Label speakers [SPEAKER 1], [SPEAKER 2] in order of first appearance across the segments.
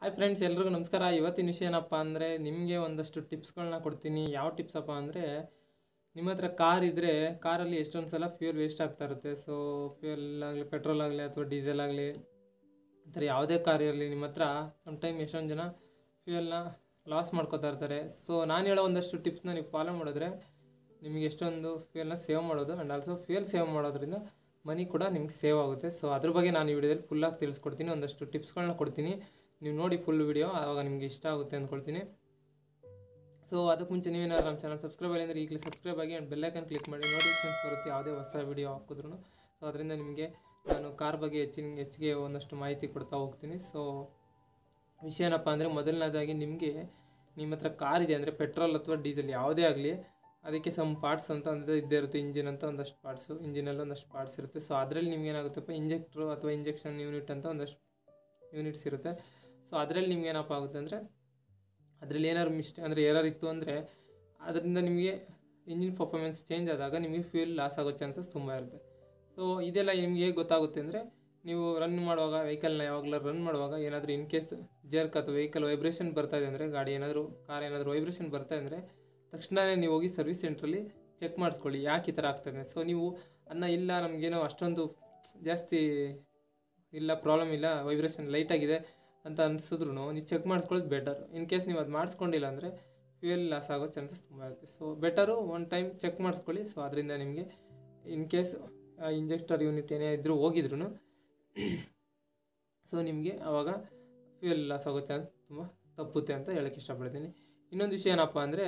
[SPEAKER 1] hi friends ಎಲ್ರಿಗೂ ನಮಸ್ಕಾರ ಇವತ್ತಿನ ವಿಷಯ ಏನಪ್ಪ ಅಂದರೆ ನಿಮಗೆ ಒಂದಷ್ಟು ಟಿಪ್ಸ್ಗಳನ್ನ ಕೊಡ್ತೀನಿ ಯಾವ ಟಿಪ್ಸಪ್ಪ ಅಂದರೆ ನಿಮ್ಮ ಹತ್ರ ಕಾರ್ ಇದ್ದರೆ ಕಾರಲ್ಲಿ ಎಷ್ಟೊಂದು ಸಲ ಫ್ಯೂಲ್ ವೇಸ್ಟ್ ಆಗ್ತಾ ಇರುತ್ತೆ ಸೊ ಫ್ಯೂಯಲ್ ಆಗಲಿ ಪೆಟ್ರೋಲ್ ಆಗಲಿ ಅಥವಾ ಡೀಸೆಲ್ ಆಗಲಿ ಈ ಥರ ಯಾವುದೇ ಕಾರ್ ಇರಲಿ ನಿಮ್ಮ ಹತ್ರ ಸಮ್ ಟೈಮ್ ಎಷ್ಟೊಂದು ಜನ ಫ್ಯೂಯಲ್ನ ಲಾಸ್ ಮಾಡ್ಕೋತಾ ಇರ್ತಾರೆ ಸೊ ನಾನು ಹೇಳೋ ಒಂದಷ್ಟು ಟಿಪ್ಸ್ನ ನೀವು ಫಾಲೋ ಮಾಡಿದ್ರೆ ನಿಮಗೆ ಎಷ್ಟೊಂದು ಫ್ಯೂಯಲ್ನ ಸೇವ್ ಮಾಡೋದು ಆ್ಯಂಡ್ ಆಲ್ಸೋ ಫ್ಯೂಯಲ್ ಸೇವ್ ಮಾಡೋದ್ರಿಂದ ಮನಿ ಕೂಡ ನಿಮ್ಗೆ ಸೇವ್ ಆಗುತ್ತೆ ಸೊ ಅದ್ರ ಬಗ್ಗೆ ನಾನು ಈ ವಿಡಿಯೋದಲ್ಲಿ ಫುಲ್ಲಾಗಿ ತಿಳಿಸ್ಕೊಡ್ತೀನಿ ಒಂದಷ್ಟು ಟಿಪ್ಸ್ಗಳನ್ನ ಕೊಡ್ತೀನಿ ನೀವು ನೋಡಿ ಫುಲ್ ವಿಡಿಯೋ ಆವಾಗ ನಿಮಗೆ ಇಷ್ಟ ಆಗುತ್ತೆ ಅಂದ್ಕೊಳ್ತೀನಿ ಸೊ ಅದಕ್ಕೆ ಮುಂಚೆ ನೀವೇನಾದ್ರು ನಮ್ಮ ಚಾನಲ್ ಸಬ್ಸ್ಕ್ರೈಬ್ ಆಗಿಲ್ಲ ಅಂದರೆ ಈಗಲೇ ಸಬ್ಸ್ಕ್ರೈಬ್ ಆಗಿ ಆ್ಯಂಡ್ ಬೆಲ್ಲೈಕನ್ ಕ್ಲಿಕ್ ಮಾಡಿ ನೋಟಿಫಿಕೇಶನ್ಸ್ ಬರುತ್ತೆ ಯಾವುದೇ ಹೊಸ ವಿಡಿಯೋ ಹಾಕಿದ್ರು ಸೊ ಅದರಿಂದ ನಿಮಗೆ ನಾನು ಕಾರ್ ಬಗ್ಗೆ ಹೆಚ್ಚಿನ ಹೆಚ್ಚಿಗೆ ಒಂದಷ್ಟು ಮಾಹಿತಿ ಕೊಡ್ತಾ ಹೋಗ್ತೀನಿ ಸೊ ವಿಷಯ ಏನಪ್ಪ ಅಂದರೆ ಮೊದಲನೇದಾಗಿ ನಿಮಗೆ ನಿಮ್ಮ ಹತ್ರ ಕಾರ್ ಇದೆ ಅಂದರೆ ಪೆಟ್ರೋಲ್ ಅಥವಾ ಡೀಸೆಲ್ ಯಾವುದೇ ಆಗಲಿ ಅದಕ್ಕೆ ಸಮ್ ಪಾರ್ಟ್ಸ್ ಅಂತ ಅಂದರೆ ಇದ್ದೇ ಇರುತ್ತೆ ಇಂಜಿನ್ ಅಂತ ಒಂದಷ್ಟು ಪಾರ್ಟ್ಸು ಇಂಜಿನಲ್ಲಿ ಒಂದಷ್ಟು ಪಾರ್ಟ್ಸ್ ಇರುತ್ತೆ ಸೊ ಅದರಲ್ಲಿ ನಿಮ್ಗೆ ಏನಾಗುತ್ತಪ್ಪ ಇಂಜೆಕ್ಟ್ರು ಅಥವಾ ಇಂಜೆಕ್ಷನ್ ಯೂನಿಟ್ ಅಂತ ಒಂದಷ್ಟು ಯೂನಿಟ್ಸ್ ಇರುತ್ತೆ ಸೊ ಅದರಲ್ಲಿ ನಿಮ್ಗೆ ಏನಪ್ಪ ಆಗುತ್ತೆ ಅಂದರೆ ಅದರಲ್ಲಿ ಏನಾದ್ರು ಮಿಸ್ಟೇ ಅಂದರೆ ಏನಾರು ಇತ್ತು ಅಂದರೆ ಅದರಿಂದ ನಿಮಗೆ ಇಂಜಿನ್ ಪರ್ಫಾರ್ಮೆನ್ಸ್ ಚೇಂಜ್ ಆದಾಗ ನಿಮಗೆ ಫ್ಯೂಲ್ ಲಾಸ್ ಆಗೋ ಚಾನ್ಸಸ್ ತುಂಬ ಇರುತ್ತೆ ಸೊ ಇದೆಲ್ಲ ನಿಮಗೆ ಹೇಗೆ ಗೊತ್ತಾಗುತ್ತೆ ಅಂದರೆ ನೀವು ರನ್ ಮಾಡುವಾಗ ವೆಹಿಕಲ್ನ ಯಾವಾಗಲೂ ರನ್ ಮಾಡುವಾಗ ಏನಾದರೂ ಇನ್ ಕೇಸ್ ಜರ್ಕ್ ಅಥವಾ ವೆಹಿಕಲ್ ವೈಬ್ರೇಷನ್ ಬರ್ತಾ ಇದೆ ಅಂದರೆ ಗಾಡಿ ಏನಾದರೂ ಕಾರ್ ಏನಾದರೂ ವೈಬ್ರೇಷನ್ ಬರ್ತಾ ಅಂದರೆ ತಕ್ಷಣವೇ ನೀವು ಹೋಗಿ ಸರ್ವಿಸ್ ಸೆಂಟ್ರಲ್ಲಿ ಚೆಕ್ ಮಾಡಿಸ್ಕೊಳ್ಳಿ ಯಾಕೆ ಈ ಥರ ಆಗ್ತಾಯಿದೆ ಸೊ ನೀವು ಅದನ್ನ ಇಲ್ಲ ನಮಗೇನೋ ಅಷ್ಟೊಂದು ಜಾಸ್ತಿ ಇಲ್ಲ ಪ್ರಾಬ್ಲಮ್ ಇಲ್ಲ ವೈಬ್ರೇಷನ್ ಲೈಟಾಗಿದೆ ಅಂತ ಅನಿಸಿದ್ರು ನೀವು ಚೆಕ್ ಮಾಡಿಸ್ಕೊಳ್ಳೋದು ಬೆಟರ್ ಇನ್ ಕೇಸ್ ನೀವು ಅದು ಮಾಡಿಸ್ಕೊಂಡಿಲ್ಲ ಅಂದರೆ ಫ್ಯೂಯಲ್ ಲಾಸ್ ಆಗೋ ಚಾನ್ಸಸ್ ತುಂಬ ಇರುತ್ತೆ so better one time check ಮಾಡಿಸ್ಕೊಳ್ಳಿ ಸೊ ಅದರಿಂದ ನಿಮಗೆ ಇನ್ ಕೇಸ್ ಇಂಜೆಕ್ಟರ್ ಯೂನಿಟ್ ಏನೇ ಇದ್ದರೂ ಹೋಗಿದ್ರು ಸೊ ನಿಮಗೆ ಆವಾಗ ಫ್ಯೂಯಲ್ ಲಾಸ್ ಆಗೋ ಚಾನ್ಸ್ ತುಂಬ ತಪ್ಪುತ್ತೆ ಅಂತ ಹೇಳೋಕ್ಕೆ ಇಷ್ಟಪಡ್ತೀನಿ ಇನ್ನೊಂದು ವಿಷಯ ಏನಪ್ಪ ಅಂದರೆ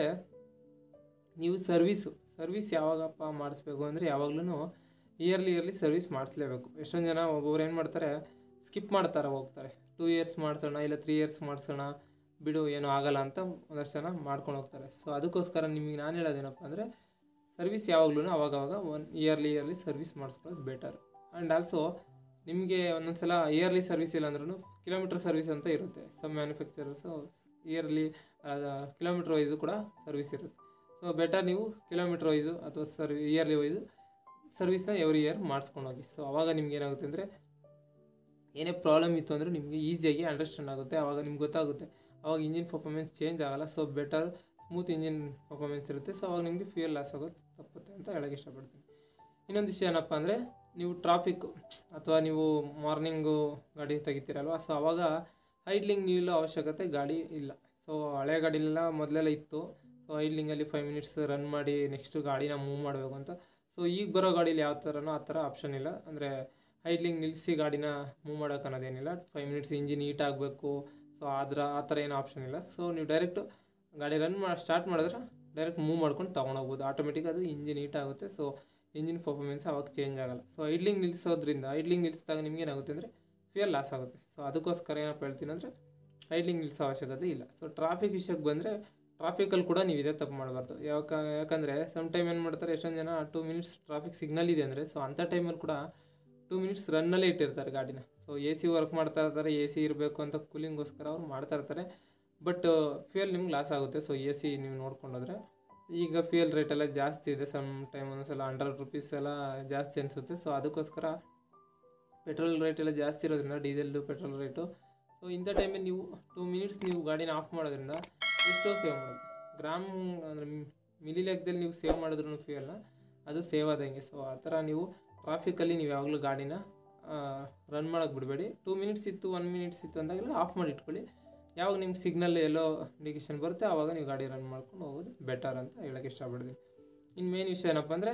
[SPEAKER 1] ನೀವು ಸರ್ವೀಸು ಸರ್ವಿಸ್ ಯಾವಾಗಪ್ಪ ಮಾಡಿಸ್ಬೇಕು ಅಂದರೆ ಯಾವಾಗಲೂ ಇಯರ್ಲಿ ಇಯರ್ಲಿ ಸರ್ವಿಸ್ ಮಾಡಿಸ್ಲೇಬೇಕು ಎಷ್ಟೊಂದು ಜನ ಒಬ್ಬೊಬ್ರು ಏನು ಮಾಡ್ತಾರೆ ಸ್ಕಿಪ್ ಮಾಡ್ತಾರೆ ಹೋಗ್ತಾರೆ ಟೂ ಇಯರ್ಸ್ ಮಾಡಿಸೋಣ ಇಲ್ಲ ತ್ರೀ ಇಯರ್ಸ್ ಮಾಡಿಸೋಣ ಬಿಡು ಏನೂ ಆಗಲ್ಲ ಅಂತ ಒಂದಷ್ಟು ಜನ ಮಾಡ್ಕೊಂಡು ಹೋಗ್ತಾರೆ ಸೊ ಅದಕ್ಕೋಸ್ಕರ ನಿಮಗೆ ನಾನು ಹೇಳೋದೇನಪ್ಪ ಅಂದರೆ ಸರ್ವಿಸ್ ಯಾವಾಗಲೂ ಅವಾಗವಾಗ ಒನ್ ಇಯರ್ಲಿ ಇಯರ್ಲಿ ಸರ್ವಿಸ್ ಮಾಡಿಸ್ಕೊಳ್ಳೋದು ಬೆಟರ್ ಆ್ಯಂಡ್ ಆಲ್ಸೋ ನಿಮಗೆ ಒಂದೊಂದು ಸಲ ಇಯರ್ಲಿ ಸರ್ವಿಸ್ ಇಲ್ಲ ಅಂದ್ರೂ ಕಿಲೋಮೀಟ್ರ್ ಸರ್ವಿಸ್ ಅಂತ ಇರುತ್ತೆ some manufacturers yearly kilometre wise ಕೂಡ ಸರ್ವಿಸ್ ಇರುತ್ತೆ ಸೊ ಬೆಟರ್ ನೀವು ಕಿಲೋಮೀಟ್ರ್ ವೈಸು ಅಥವಾ ಸರ್ವಿ ಇಯರ್ಲಿ ವೈಸು ಸರ್ವಿಸ್ನ ಎವ್ರಿ ಇಯರ್ ಮಾಡಿಸ್ಕೊಂಡು ಹೋಗಿ ಸೊ ಅವಾಗ ನಿಮ್ಗೆ ಏನಾಗುತ್ತೆ ಅಂದರೆ ಏನೇ ಪ್ರಾಬ್ಲಮ್ ಇತ್ತು ಅಂದರೆ ನಿಮಗೆ ಈಸಿಯಾಗಿ ಅಂಡರ್ಸ್ಟ್ಯಾಂಡ್ ಆಗುತ್ತೆ ಆವಾಗ ನಿಮ್ಗೆ ಗೊತ್ತಾಗುತ್ತೆ ಅವಾಗ ಇಂಜಿನ್ ಪರ್ಫಾರ್ಮೆನ್ಸ್ ಚೇಂಜ್ ಆಗಲ್ಲ so better smooth engine performance ಇರುತ್ತೆ ಸೊ ಅವಾಗ ನಿಮಗೆ ಫ್ಯೂಯಲ್ ಲಾಸ್ ಆಗೋದು ತಪ್ಪುತ್ತೆ ಅಂತ ಹೇಳೋಕ್ಕೆ ಇಷ್ಟಪಡ್ತೀನಿ ಇನ್ನೊಂದು ವಿಷಯ ಏನಪ್ಪ ಅಂದರೆ ನೀವು ಟ್ರಾಫಿಕ್ಕು ಅಥವಾ ನೀವು ಮಾರ್ನಿಂಗು ಗಾಡಿ ತೆಗಿತೀರಲ್ವ ಸೊ ಅವಾಗ ಹೈಡ್ಲಿಂಗ್ ನಿಲ್ಲೋ ಅವಶ್ಯಕತೆ ಗಾಡಿ ಇಲ್ಲ ಸೊ ಹಳೆ ಗಾಡಿಲೆಲ್ಲ ಮೊದಲೆಲ್ಲ ಇತ್ತು ಸೊ ಹೈಡ್ಲಿಂಗಲ್ಲಿ ಫೈವ್ ಮಿನಿಟ್ಸ್ ರನ್ ಮಾಡಿ ನೆಕ್ಸ್ಟು ಗಾಡಿನ ಮೂವ್ ಮಾಡಬೇಕು ಅಂತ ಸೊ ಈಗ ಬರೋ ಗಾಡೀಲಿ ಯಾವ ಥರನೋ ಆ ಥರ ಆಪ್ಷನ್ ಇಲ್ಲ ಅಂದರೆ ಹೈಡ್ಲಿಂಗ್ ನಿಲ್ಲಿಸಿ ಗಾಡಿನ ಮೂವ್ ಮಾಡೋಕೆ ಅನ್ನೋದೇನಿಲ್ಲ ಫೈವ್ ಮಿನಿಟ್ಸ್ ಇಂಜಿನ್ ಹೀಟ್ ಆಗಬೇಕು ಸೊ ಆದ್ರ ಆ ಥರ ಏನೂ ಆಪ್ಷನ್ ಇಲ್ಲ ಸೊ ನೀವು ಡೈರೆಕ್ಟು ಗಾಡಿ ರನ್ ಮಾಡಿ ಸ್ಟಾರ್ಟ್ ಮಾಡಿದ್ರೆ ಡೈರೆಕ್ಟ್ ಮೂವ್ ಮಾಡ್ಕೊಂಡು ತೊಗೊಂಡೋಗ್ಬೋದು ಆಟೋಮೆಟಿಕ್ ಅದು ಇಂಜಿನ್ ಹೀಟ್ ಆಗುತ್ತೆ ಸೊ ಇಂಜಿನ್ ಪರ್ಫಾರ್ಮೆನ್ಸ್ ಅವಾಗ ಚೇಂಜ್ ಆಗಲ್ಲ ಸೊ ಐಡ್ಲಿಂಗ್ ನಿಲ್ಲಿಸೋದ್ರಿಂದ ಐಡ್ಲಿಂಗ್ ನಿಲ್ಲಿಸಿದಾಗ ನಿಮ್ಗೆ ಏನಾಗುತ್ತೆ ಅಂದರೆ ಫ್ಯೂಯಲ್ ಲಾಸ್ ಆಗುತ್ತೆ ಸೊ ಅದಕ್ಕೋಸ್ಕರ ಏನಪ್ಪ ಹೇಳ್ತೀನಿ ಅಂದರೆ ಐಡ್ಲಿಂಗ್ ನಿಲ್ಲಿಸೋ ಅವಶ್ಯಕತೆ ಇಲ್ಲ ಸೊ ಟ್ರಾಫಿಕ್ ವಿಷಯಕ್ಕೆ ಬಂದರೆ ಟ್ರಾಫಿಕಲ್ಲಿ ಕೂಡ ನೀವು ಇದೇ ತಪ್ಪು ಮಾಡಬಾರ್ದು ಯಾಕ ಯಾಕಂದರೆ ಸಮ್ ಟೈಮ್ ಏನು ಮಾಡ್ತಾರೆ ಎಷ್ಟೊಂದು ಜನ ಟೂ ಮಿನಿಟ್ಸ್ ಟ್ರಾಫಿಕ್ ಸಿಗ್ನಲ್ ಇದೆ ಅಂದರೆ ಸೊ ಅಂಥ ಟೈಮಲ್ಲಿ ಕೂಡ ಟೂ ಮಿನಿಟ್ಸ್ ರನ್ನಲ್ಲೇ ಇಟ್ಟಿರ್ತಾರೆ ಗಾಡಿನ ಸೊ ಎ ಸಿ ವರ್ಕ್ ಮಾಡ್ತಾ ಇರ್ತಾರೆ ಎ ಸಿ ಇರಬೇಕು ಅಂತ ಕೂಲಿಂಗೋಸ್ಕರ ಅವ್ರು ಮಾಡ್ತಾ ಇರ್ತಾರೆ ಬಟ್ ಫ್ಯೂಯಲ್ ನಿಮ್ಗೆ ಲಾಸ್ ಆಗುತ್ತೆ ಸೊ ಎ ಸಿ ನೀವು ನೋಡ್ಕೊಂಡೋದ್ರೆ ಈಗ ಫ್ಯೂಯಲ್ ರೇಟ್ ಎಲ್ಲ ಜಾಸ್ತಿ ಇದೆ ಸಮ್ ಟೈಮ್ ಒಂದೊಂದ್ಸಲ ಹಂಡ್ರೆಡ್ ರುಪೀಸ್ ಎಲ್ಲ ಜಾಸ್ತಿ ಅನಿಸುತ್ತೆ ಸೊ ಅದಕ್ಕೋಸ್ಕರ ಪೆಟ್ರೋಲ್ ರೇಟ್ ಎಲ್ಲ ಜಾಸ್ತಿ ಇರೋದ್ರಿಂದ ಡೀಸೆಲ್ದು ಪೆಟ್ರೋಲ್ ರೇಟು ಸೊ ಇಂಥ ಟೈಮಲ್ಲಿ ನೀವು ಟೂ ಮಿನಿಟ್ಸ್ ನೀವು ಗಾಡಿನ ಆಫ್ ಮಾಡೋದ್ರಿಂದ ಎಷ್ಟೋ ಸೇವ್ ಮಾಡೋದು ಗ್ರಾಮ್ ಅಂದರೆ ಮಿಲಿ ಲೆಕ್ಕದಲ್ಲಿ ನೀವು ಸೇವ್ ಮಾಡಿದ್ರು ಫ್ಯೂಯಲ್ನ ಅದು ಸೇವ್ ಆದಂಗೆ ಸೊ ಆ ಥರ ನೀವು ಟ್ರಾಫಿಕಲ್ಲಿ ನೀವು ಯಾವಾಗಲೂ ಗಾಡಿನ ರನ್ ಮಾಡೋಕ್ಕೆ ಬಿಡಬೇಡಿ ಟೂ ಮಿನಿಟ್ಸ್ ಇತ್ತು ಒನ್ ಮಿನಿಟ್ಸ್ ಇತ್ತು ಅಂದಾಗಲೇ ಆಫ್ ಮಾಡಿ ಇಟ್ಕೊಳ್ಳಿ ಯಾವಾಗ ನಿಮ್ಗೆ ಸಿಗ್ನಲ್ ಎಲ್ಲೋ ಇಂಡಿಕೇಶನ್ ಬರುತ್ತೆ ಆವಾಗ ನೀವು ಗಾಡಿ ರನ್ ಮಾಡ್ಕೊಂಡು ಹೋಗೋದು ಬೆಟರ್ ಅಂತ ಹೇಳೋಕ್ಕೆ ಇಷ್ಟಪಡ್ತೀನಿ ಇನ್ನು ಮೇನ್ ವಿಷಯ ಏನಪ್ಪ ಅಂದರೆ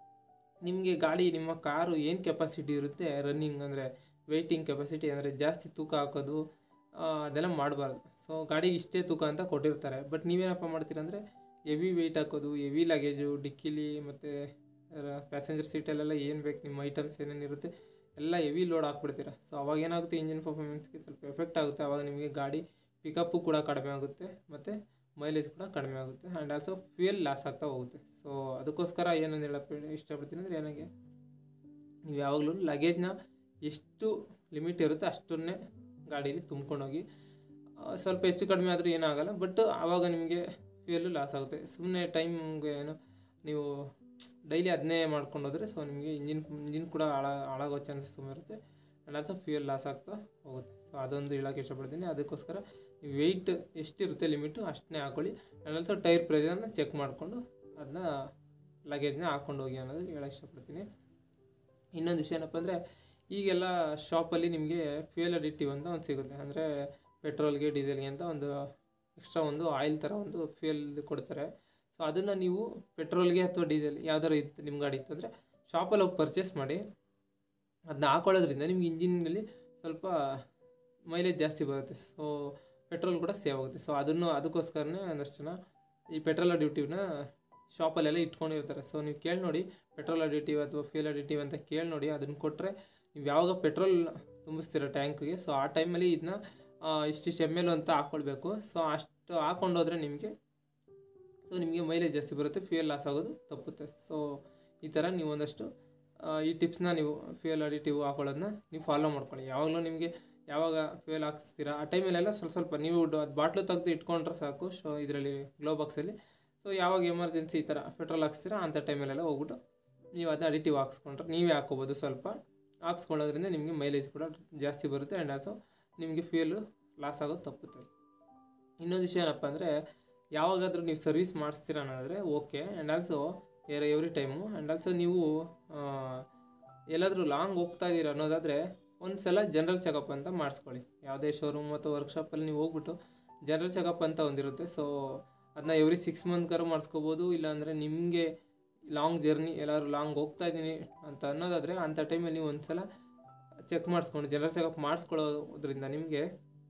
[SPEAKER 1] ನಿಮಗೆ ಗಾಡಿ ನಿಮ್ಮ ಕಾರು ಏನು ಕೆಪಾಸಿಟಿ ಇರುತ್ತೆ ರನ್ನಿಂಗ್ ಅಂದರೆ ವೆಯ್ಟಿಂಗ್ ಕೆಪಾಸಿಟಿ ಅಂದರೆ ಜಾಸ್ತಿ ತೂಕ ಹಾಕೋದು ಅದೆಲ್ಲ ಮಾಡಬಾರ್ದು ಸೊ ಗಾಡಿಗೆ ಇಷ್ಟೇ ತೂಕ ಅಂತ ಕೊಟ್ಟಿರ್ತಾರೆ ಬಟ್ ನೀವೇನಪ್ಪ ಮಾಡ್ತೀರಂದರೆ ಹೆವಿ ವೆಯ್ಟ್ ಹಾಕೋದು ಹೆವಿ ಲಗೇಜು ಡಿಕ್ಕಿಲಿ ಮತ್ತು ಪ್ಯಾಸೆಂಜರ್ ಸೀಟಲ್ಲೆಲ್ಲ ಏನು ಬೇಕು ನಿಮ್ಮ ಐಟಮ್ಸ್ ಏನೇನಿರುತ್ತೆ ಎಲ್ಲ ಹೆವಿ ಲೋಡ್ ಹಾಕ್ಬಿಡ್ತೀರ ಸೊ ಅವಾಗ ಏನಾಗುತ್ತೆ ಇಂಜಿನ್ ಪರ್ಫಾರ್ಮೆನ್ಸ್ಗೆ ಸ್ವಲ್ಪ ಎಫೆಕ್ಟ್ ಆಗುತ್ತೆ ಆವಾಗ ನಿಮಗೆ ಗಾಡಿ ಪಿಕಪ್ಪು ಕೂಡ ಕಡಿಮೆ ಆಗುತ್ತೆ ಮತ್ತು ಮೈಲೇಜ್ ಕೂಡ ಕಡಿಮೆ ಆಗುತ್ತೆ ಆ್ಯಂಡ್ ಆಲ್ಸೋ ಫ್ಯೂಯಲ್ ಲಾಸ್ ಆಗ್ತಾ ಹೋಗುತ್ತೆ ಸೊ ಅದಕ್ಕೋಸ್ಕರ ಏನಂದು ಹೇಳಪ್ಪ ಇಷ್ಟಪಡ್ತೀನಿ ಅಂದರೆ ಏನಾಗೆ ನೀವು ಯಾವಾಗಲೂ ಲಗೇಜ್ನ ಎಷ್ಟು ಲಿಮಿಟ್ ಇರುತ್ತೆ ಅಷ್ಟನ್ನೇ ಗಾಡೀಲಿ ತುಂಬ್ಕೊಂಡೋಗಿ ಸ್ವಲ್ಪ ಹೆಚ್ಚು ಕಡಿಮೆ ಆದರೂ ಏನಾಗಲ್ಲ ಬಟ್ ಆವಾಗ ನಿಮಗೆ ಫ್ಯೂಯಲ್ಲು ಲಾಸ್ ಆಗುತ್ತೆ ಸುಮ್ಮನೆ ಟೈಮ್ಗೆ ಏನು ನೀವು ಡೈಲಿ ಅದನ್ನೇ ಮಾಡ್ಕೊಂಡು ಹೋದರೆ ಸೊ ನಿಮಗೆ ಇಂಜಿನ್ ಇಂಜಿನ್ ಕೂಡ ಹಾಳ ಹಾಳಾಗೋ ಚಾನ್ಸಸ್ ತುಂಬ ಇರುತ್ತೆ ಆ್ಯಂಡ್ ಆಲ್ಸೋ ಫ್ಯೂಯಲ್ ಲಾಸ್ ಆಗ್ತಾ ಹೋಗುತ್ತೆ ಸೊ ಅದೊಂದು ಹೇಳೋಕ್ಕೆ ಇಷ್ಟಪಡ್ತೀನಿ ಅದಕ್ಕೋಸ್ಕರ ನೀವು ವೆಯ್ಟ್ ಎಷ್ಟಿರುತ್ತೆ ಲಿಮಿಟು ಅಷ್ಟನ್ನೇ ಹಾಕೊಳ್ಳಿ ಆ್ಯಂಡ್ ಆಲ್ಸೋ ಟೈರ್ ಪ್ರೆಷರ್ನ ಚೆಕ್ ಮಾಡಿಕೊಂಡು ಅದನ್ನ ಲಗೇಜ್ನ ಹಾಕ್ಕೊಂಡು ಹೋಗಿ ಅನ್ನೋದು ಹೇಳೋಕ್ಕೆ ಇಷ್ಟಪಡ್ತೀನಿ ಇನ್ನೊಂದು ವಿಷಯ ಏನಪ್ಪ ಅಂದರೆ ಈಗೆಲ್ಲ ಶಾಪಲ್ಲಿ ನಿಮಗೆ ಫ್ಯೂಯಲ್ ಅಡಿಟಿವ್ ಅಂತ ಒಂದು ಸಿಗುತ್ತೆ ಅಂದರೆ ಪೆಟ್ರೋಲ್ಗೆ ಡೀಸೆಲ್ಗೆ ಅಂತ ಒಂದು ಎಕ್ಸ್ಟ್ರಾ ಒಂದು ಆಯಿಲ್ ಥರ ಒಂದು ಫ್ಯೂಯಲ್ ಕೊಡ್ತಾರೆ ಸೊ ಅದನ್ನು ನೀವು ಪೆಟ್ರೋಲ್ಗೆ ಅಥವಾ ಡೀಸೆಲ್ ಯಾವ್ದಾರು ಇತ್ತು ನಿಮ್ಮ ಗಾಡಿ ಇತ್ತು ಅಂದರೆ ಶಾಪಲ್ಲಿ ಹೋಗಿ ಪರ್ಚೇಸ್ ಮಾಡಿ ಅದನ್ನ ಹಾಕೊಳ್ಳೋದ್ರಿಂದ ನಿಮ್ಗೆ ಇಂಜಿನಲ್ಲಿ ಸ್ವಲ್ಪ ಮೈಲೇಜ್ ಜಾಸ್ತಿ ಬರುತ್ತೆ ಸೊ ಪೆಟ್ರೋಲ್ ಕೂಡ ಸೇವ್ ಆಗುತ್ತೆ ಸೊ ಅದನ್ನು ಅದಕ್ಕೋಸ್ಕರನೇ ಒಂದಷ್ಟು ಜನ ಈ ಪೆಟ್ರೋಲ್ ಅಡಿಟಿವ್ನ ಶಾಪಲ್ಲೆಲ್ಲ ಇಟ್ಕೊಂಡಿರ್ತಾರೆ ಸೊ ನೀವು ಕೇಳಿ ನೋಡಿ ಪೆಟ್ರೋಲ್ ಅಡಿಟಿವ್ ಅಥವಾ ಫ್ಯೂಲ್ ಅಡಿಟಿವ್ ಅಂತ ಕೇಳಿ ನೋಡಿ ಅದನ್ನು ಕೊಟ್ಟರೆ ನೀವು ಯಾವಾಗ ಪೆಟ್ರೋಲ್ ತುಂಬಿಸ್ತೀರ ಟ್ಯಾಂಕ್ಗೆ ಸೊ ಆ ಟೈಮಲ್ಲಿ ಇದನ್ನ ಇಷ್ಟಿಷ್ಟು ಎಮ್ ಎಲ್ ಅಂತ ಹಾಕ್ಕೊಳ್ಬೇಕು ಸೊ ಅಷ್ಟು ಹಾಕ್ಕೊಂಡೋದ್ರೆ ನಿಮಗೆ ಸೊ ನಿಮಗೆ ಮೈಲೇಜ್ ಜಾಸ್ತಿ ಬರುತ್ತೆ ಫ್ಯೂಯಲ್ ಲಾಸ್ ಆಗೋದು ತಪ್ಪುತ್ತೆ ಸೊ ಈ ಥರ ನೀವು ಒಂದಷ್ಟು ಆ, ಈ ಟಿಪ್ಸ್ನ ನೀವು ಫ್ಯೂಯಲ್ ಅಡಿಟಿವ್ ಹಾಕೊಳ್ಳೋದನ್ನ ನೀವು ಫಾಲೋ ಮಾಡ್ಕೊಳ್ಳಿ ಯಾವಾಗಲೂ ನಿಮಗೆ ಯಾವಾಗ ಫ್ಯೂಯಲ್ ಹಾಕ್ಸ್ತೀರಾ ಆ ಟೈಮಲ್ಲೆಲ್ಲ ಸ್ವಲ್ಪ ಸ್ವಲ್ಪ ನೀವು ಅದು ಬಾಟ್ಲು ತೆಗೆದು ಇಟ್ಕೊಂಡ್ರೆ ಸಾಕು ಶೋ ಇದರಲ್ಲಿ ಗ್ಲೋ ಬಾಕ್ಸಲ್ಲಿ ಸೊ ಯಾವಾಗ ಎಮರ್ಜೆನ್ಸಿ ಈ ಥರ ಪೆಟ್ರೋಲ್ ಹಾಕ್ಸ್ತೀರಾ ಅಂಥ ಟೈಮಲ್ಲೆಲ್ಲ ಹೋಗ್ಬಿಟ್ಟು ನೀವು ಅದನ್ನ ಅಡಿಟಿವ್ ಹಾಕ್ಸ್ಕೊಂಡ್ರೆ ನೀವೇ ಹಾಕ್ಕೋಬೋದು ಸ್ವಲ್ಪ ಹಾಕ್ಸ್ಕೊಳ್ಳೋದ್ರಿಂದ ನಿಮಗೆ ಮೈಲೇಜ್ ಕೂಡ ಜಾಸ್ತಿ ಬರುತ್ತೆ ಆ್ಯಂಡ್ ಆಲ್ಸೋ ನಿಮಗೆ ಫ್ಯೂಯಲ್ ಲಾಸ್ ಆಗೋದು ತಪ್ಪುತ್ತೆ ಇನ್ನೊಂದು ವಿಷಯ ಏನಪ್ಪ ಅಂದರೆ ಯಾವಾಗಾದರೂ ನೀವು ಸರ್ವಿಸ್ ಮಾಡಿಸ್ತೀರ ಅನ್ನೋದ್ರೆ okay and also every time and also ನೀವು ಆ, ಎಲ್ಲಾದರೂ ಲಾಂಗ್ ಹೋಗ್ತಾ ಇದ್ದೀರ ಅನ್ನೋದಾದರೆ ಒಂದು ಸಲ ಜನರಲ್ ಚೆಕಪ್ ಅಂತ ಮಾಡಿಸ್ಕೊಳ್ಳಿ ಯಾವುದೇ ಶೋರೂಮ್ ಅಥವಾ ವರ್ಕ್ಶಾಪಲ್ಲಿ ನೀವು ಹೋಗ್ಬಿಟ್ಟು ಜನರಲ್ ಚೆಕಪ್ ಅಂತ ಒಂದಿರುತ್ತೆ ಸೊ ಅದನ್ನ ಎವ್ರಿ ಸಿಕ್ಸ್ ಮಂತ್ಗಾರು ಮಾಡಿಸ್ಕೋಬೋದು ಇಲ್ಲಾಂದರೆ ನಿಮಗೆ ಲಾಂಗ್ ಜರ್ನಿ ಎಲ್ಲಾದ್ರು ಲಾಂಗ್ ಹೋಗ್ತಾ ಇದ್ದೀನಿ ಅಂತ ಅನ್ನೋದಾದರೆ ಅಂಥ ಟೈಮಲ್ಲಿ ನೀವು ಒಂದು ಸಲ ಚೆಕ್ ಮಾಡಿಸ್ಕೊಂಡು ಜನರಲ್ ಚೆಕಪ್ ಮಾಡಿಸ್ಕೊಳ್ಳೋದ್ರಿಂದ ನಿಮಗೆ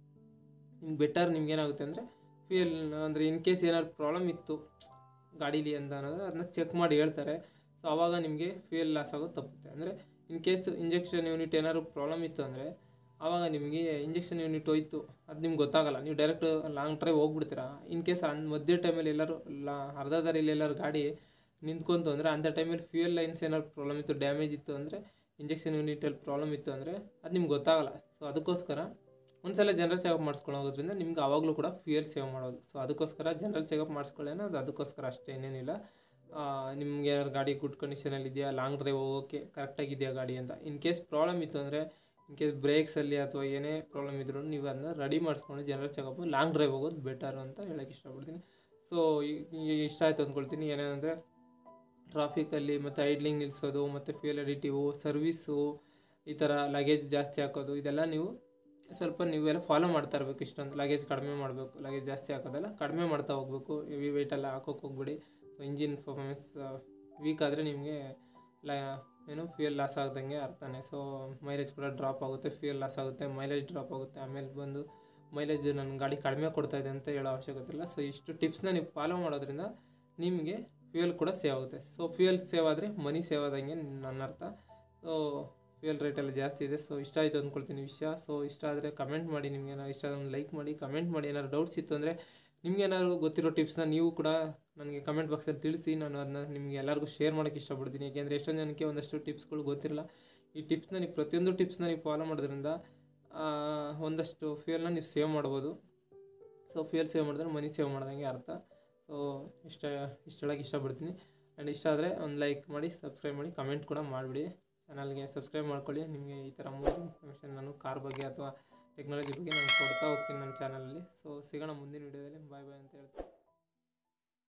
[SPEAKER 1] ನಿಮ್ಗೆ ಬೆಟರ್ ನಿಮ್ಗೆ ಏನಾಗುತ್ತೆ ಅಂದರೆ ಫ್ಯೂಯಲ್ ಅಂದರೆ ಇನ್ ಕೇಸ್ ಏನಾದ್ರು ಪ್ರಾಬ್ಲಮ್ ಇತ್ತು ಗಾಡೀಲಿ ಅಂತ ಅನ್ನೋದು ಅದನ್ನ ಚೆಕ್ ಮಾಡಿ ಹೇಳ್ತಾರೆ ಸೊ ಆವಾಗ ನಿಮಗೆ ಫ್ಯೂಯಲ್ ಲಾಸ್ ಆಗೋದು ತಪ್ಪುತ್ತೆ ಅಂದರೆ ಇನ್ ಕೇಸ್ ಇಂಜೆಕ್ಷನ್ ಯೂನಿಟ್ ಏನಾದ್ರು ಪ್ರಾಬ್ಲಮ್ ಇತ್ತು ಅಂದರೆ ಆವಾಗ ನಿಮಗೆ ಇಂಜೆಕ್ಷನ್ ಯೂನಿಟ್ ಹೋಯ್ತು ಅದು ನಿಮ್ಗೆ ಗೊತ್ತಾಗಲ್ಲ ನೀವು ಡೈರೆಕ್ಟ್ ಲಾಂಗ್ ಡ್ರೈವ್ ಹೋಗ್ಬಿಡ್ತೀರಾ ಇನ್ ಕೇಸ್ ಅನ್ ಮಧ್ಯ ಟೈಮಲ್ಲಿ ಎಲ್ಲರೂ ಲಾ ಅರ್ಧ ದಾರಿಲಿ ಎಲ್ಲರೂ ಗಾಡಿ ನಿಂತ್ಕೊಂತು ಅಂದರೆ ಅಂಥ ಟೈಮಲ್ಲಿ ಫ್ಯೂಯಲ್ ಲೈನ್ಸ್ ಏನಾದ್ರು ಪ್ರಾಬ್ಲಮ್ ಇತ್ತು ಡ್ಯಾಮೇಜ್ ಇತ್ತು ಅಂದರೆ ಇಂಜೆಕ್ಷನ್ ಯೂನಿಟಲ್ಲಿ ಪ್ರಾಬ್ಲಮ್ ಇತ್ತು ಅಂದರೆ ಅದು ನಿಮ್ಗೆ ಗೊತ್ತಾಗಲ್ಲ ಸೊ ಅದಕ್ಕೋಸ್ಕರ ಒಂದ್ಸಲ ಜನರಲ್ ಚೆಕಪ್ ಮಾಡಿಸ್ಕೊಳ್ಳೋದ್ರಿಂದ ನಿಮ್ಗೆ ಆವಾಗಲೂ ಕೂಡ ಫ್ಯೂಯಲ್ ಸೇವ್ ಮಾಡೋದು ಸೊ ಅದಕ್ಕೋಸ್ಕರ ಜನರಲ್ ಚೆಕಪ್ ಮಾಡಿಸ್ಕೊಳ್ಳಿ ಅನ್ನೋದು ಅದಕ್ಕೋಸ್ಕರ ಅಷ್ಟೇ ಏನೇನಿಲ್ಲ ಆ, ನಿಮ್ಗೆ ಏನಾದ್ರು ಗಾಡಿ ಗುಡ್ ಕಂಡೀಷನಲ್ಲಿ ಇದೆಯಾ ಲಾಂಗ್ ಡ್ರೈವ್ ಹೋಗೋಕ್ಕೆ ಕರೆಕ್ಟಾಗಿದೆಯಾ ಗಾಡಿ ಅಂತ ಇನ್ ಕೇಸ್ ಪ್ರಾಬ್ಲಮ್ ಇತ್ತು ಅಂದರೆ ಇನ್ ಕೇಸ್ ಬ್ರೇಕ್ಸಲ್ಲಿ ಅಥವಾ ಏನೇ ಪ್ರಾಬ್ಲಮ್ ಇದ್ರೂ ನೀವು ಅದನ್ನ ರೆಡಿ ಮಾಡಿಸ್ಕೊಂಡು ಜನರಲ್ ಚೆಕಪ್ ಲಾಂಗ್ ಡ್ರೈವ್ ಹೋಗೋದು ಬೆಟರ್ ಅಂತ ಹೇಳೋಕ್ಕೆ ಇಷ್ಟಪಡ್ತೀನಿ ಸೊ ಇಷ್ಟ ಆಯಿತು ಅಂದ್ಕೊಳ್ತೀನಿ ಏನೇನಂದರೆ ಟ್ರಾಫಿಕಲ್ಲಿ ಮತ್ತು ಐಡ್ಲಿಂಗ್ ನಿಲ್ಲಿಸೋದು ಮತ್ತು ಫ್ಯೂಯಲ್ ಅಡಿಟಿವು ಸರ್ವಿಸು ಈ ಥರ ಲಗೇಜ್ ಜಾಸ್ತಿ ಹಾಕೋದು ಇದೆಲ್ಲ ನೀವು ಸ್ವಲ್ಪ ನೀವೆಲ್ಲ ಫಾಲೋ ಮಾಡ್ತಾ ಇರಬೇಕು ಇಷ್ಟೊಂದು ಲಗೇಜ್ ಕಡಿಮೆ ಮಾಡಬೇಕು ಲಗೇಜ್ ಜಾಸ್ತಿ ಹಾಕೋದೆಲ್ಲ ಕಡಿಮೆ ಮಾಡ್ತಾ ಹೋಗಬೇಕು ಹೆವಿ ವೆಯ್ಟ್ ಎಲ್ಲ ಹಾಕೋಕೆ ಹೋಗ್ಬೇಡಿ ಸೊ ಇಂಜಿನ್ ಪರ್ಫಾರ್ಮೆನ್ಸ್ ವೀಕ್ ಆದರೆ ನಿಮಗೆ ಲ ಏನು ಫ್ಯೂಯಲ್ ಲಾಸ್ ಆಗ್ದಂಗೆ ಅರ್ಥನೇ ಸೊ ಮೈಲೇಜ್ ಕೂಡ ಡ್ರಾಪ್ ಆಗುತ್ತೆ ಫ್ಯೂಯಲ್ ಲಾಸ್ ಆಗುತ್ತೆ ಮೈಲೇಜ್ ಡ್ರಾಪ್ ಆಗುತ್ತೆ ಆಮೇಲೆ ಬಂದು ಮೈಲೇಜ್ ನನ್ನ ಗಾಡಿ ಕಡಿಮೆ ಕೊಡ್ತಾ ಇದೆ ಅಂತ ಹೇಳೋ ಅವಶ್ಯಕತೆ ಇಲ್ಲ ಸೊ ಇಷ್ಟು ಟಿಪ್ಸ್ನ ನೀವು ಫಾಲೋ ಮಾಡೋದ್ರಿಂದ ನಿಮಗೆ ಫ್ಯೂಯಲ್ ಕೂಡ ಸೇವ್ ಆಗುತ್ತೆ ಸೊ ಫ್ಯೂಯಲ್ ಸೇವ್ ಆದರೆ ಮನಿ ಸೇವ್ ಆದಂಗೆ ನನ್ನ ಅರ್ಥ ಸೊ ಫ್ಯೂಯಲ್ ರೇಟ್ ಎಲ್ಲ ಜಾಸ್ತಿ ಇದೆ ಸೊ ಇಷ್ಟ ಆಯಿತು ಅಂದ್ಕೊಳ್ತೀನಿ ವಿಷಯ ಸೊ ಇಷ್ಟ ಆದರೆ ಕಮೆಂಟ್ ಮಾಡಿ ನಿಮ್ಗೆ ಏನಾದ್ರು ಇಷ್ಟ ಒಂದು ಲೈಕ್ ಮಾಡಿ ಕಮೆಂಟ್ ಮಾಡಿ ಏನಾದ್ರು ಡೌಟ್ಸ್ ಇತ್ತು ಅಂದರೆ ನಿಮ್ಗೆ ಏನಾದ್ರು ಗೊತ್ತಿರೋ ಟಿಪ್ಸ್ನ ನೀವು ಕೂಡ ನನಗೆ ಕಮೆಂಟ್ ಬಾಕ್ಸಲ್ಲಿ ತಿಳಿಸಿ ನಾನು ಅದನ್ನ ನಿಮಗೆ ಎಲ್ಲರಿಗೂ ಶೇರ್ ಮಾಡೋಕ್ಕೆ ಇಷ್ಟಪಡ್ತೀನಿ ಯಾಕೆಂದರೆ ಎಷ್ಟೊಂದು ಜನಕ್ಕೆ ಒಂದಷ್ಟು ಟಿಪ್ಸ್ಗಳು ಗೊತ್ತಿರಲ್ಲ ಈ ಟಿಪ್ಸ್ನ ನೀವು ಪ್ರತಿಯೊಂದು ಟಿಪ್ಸ್ನ ನೀವು ಫಾಲೋ ಮಾಡೋದ್ರಿಂದ ಆ, ಒಂದಷ್ಟು ಫ್ಯೂಯಲ್ನ ನೀವು ಸೇವ್ ಮಾಡ್ಬೋದು ಸೊ ಫ್ಯೂಯಲ್ ಸೇವ್ ಮಾಡಿದ್ರೆ ಮನಿ ಸೇವ್ ಮಾಡ್ದಂಗೆ ಅರ್ಥ ಸೊ ಇಷ್ಟ ಇಷ್ಟ ಹೇಳೋಕ್ಕೆ ಇಷ್ಟಪಡ್ತೀನಿ ಆ್ಯಂಡ್ ಇಷ್ಟ ಆದರೆ ಒಂದು ಲೈಕ್ ಮಾಡಿ ಸಬ್ಸ್ಕ್ರೈಬ್ ಮಾಡಿ ಕಮೆಂಟ್ ಕೂಡ ಮಾಡಿಬಿಡಿ ಚಾನಲ್ಗೆ ಸಬ್ಸ್ಕ್ರೈಬ್ ಮಾಡ್ಕೊಳ್ಳಿ ನಿಮಗೆ ಈ ಥರ ಮೂರು ಇನ್ಫಾರ್ಮೇಷನ್ ನಾನು ಕಾರ್ ಬಗ್ಗೆ ಅಥವಾ ಟೆಕ್ನಾಲಜಿ ಬಗ್ಗೆ ನಾನು ಕೊಡ್ತಾ ಹೋಗ್ತೀನಿ ನನ್ನ ಚಾನಲಲ್ಲಿ ಸೊ ಸಿಗೋಣ ಮುಂದಿನ ವೀಡಿಯೋದಲ್ಲಿ ಬಾಯ್ ಬಾಯ್ ಅಂತ ಹೇಳ್ತೀನಿ